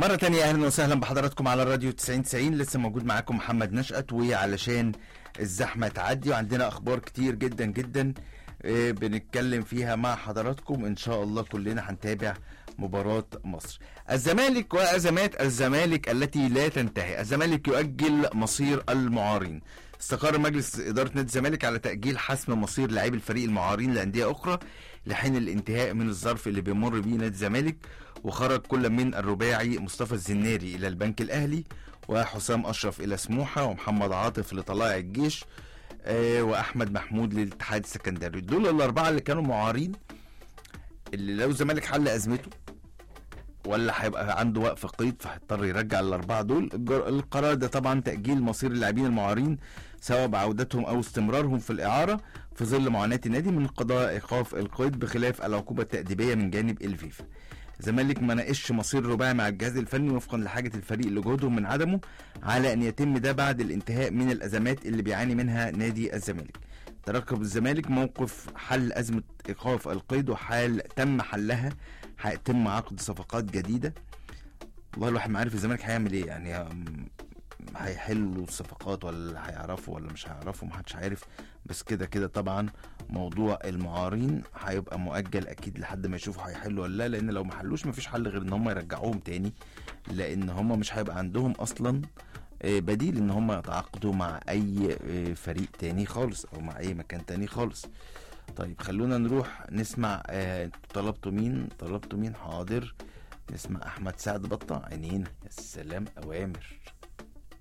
مرة تانية أهلا وسهلا بحضراتكم على الراديو 90 90 لسه موجود معاكم محمد نشأت وعلشان الزحمة تعدي وعندنا أخبار كتير جدا جدا آه، بنتكلم فيها مع حضراتكم إن شاء الله كلنا هنتابع مباراة مصر الزمالك وأزمات الزمالك التي لا تنتهي الزمالك يؤجل مصير المعارين استقر مجلس إدارة نادي الزمالك على تأجيل حسم مصير لاعبي الفريق المعارين لأندية أخرى لحين الانتهاء من الظرف اللي بيمر بيه نادي الزمالك وخرج كل من الرباعي مصطفى الزناري إلى البنك الأهلي وحسام أشرف إلى سموحة ومحمد عاطف لطلائع الجيش آه، وأحمد محمود للاتحاد السكندري دول الأربعة اللي كانوا معارين اللي لو الزمالك حل أزمته ولا هيبقى عنده وقف قيد فهيضطر يرجع الاربعه دول الجر- القرار ده طبعا تاجيل مصير اللاعبين المعارين سواء بعودتهم او استمرارهم في الاعاره في ظل معاناه النادي من قضاء ايقاف القيد بخلاف العقوبه التاديبيه من جانب الفيفا الزمالك ما ناقشش مصير رباعي مع الجهاز الفني وفقا لحاجه الفريق لجهودهم من عدمه على ان يتم ده بعد الانتهاء من الازمات اللي بيعاني منها نادي الزمالك ترقب الزمالك موقف حل ازمه ايقاف القيد وحال تم حلها هيتم عقد صفقات جديده والله الواحد ما عارف الزمالك هيعمل ايه يعني هم- هيحلوا الصفقات ولا هيعرفوا ولا مش هيعرفوا محدش عارف بس كده كده طبعا موضوع المعارين هيبقى مؤجل اكيد لحد ما يشوفوا هيحلوا ولا لا لان لو ما حلوش مفيش حل غير ان هم يرجعوهم تاني لان هم مش هيبقى عندهم اصلا آه، بديل ان هم يتعاقدوا مع اي آه، فريق تاني خالص او مع اي مكان تاني خالص طيب خلونا نروح نسمع آه، انتوا طلبتوا مين طلبتوا مين حاضر نسمع احمد سعد بطة عينينا يا سلام اوامر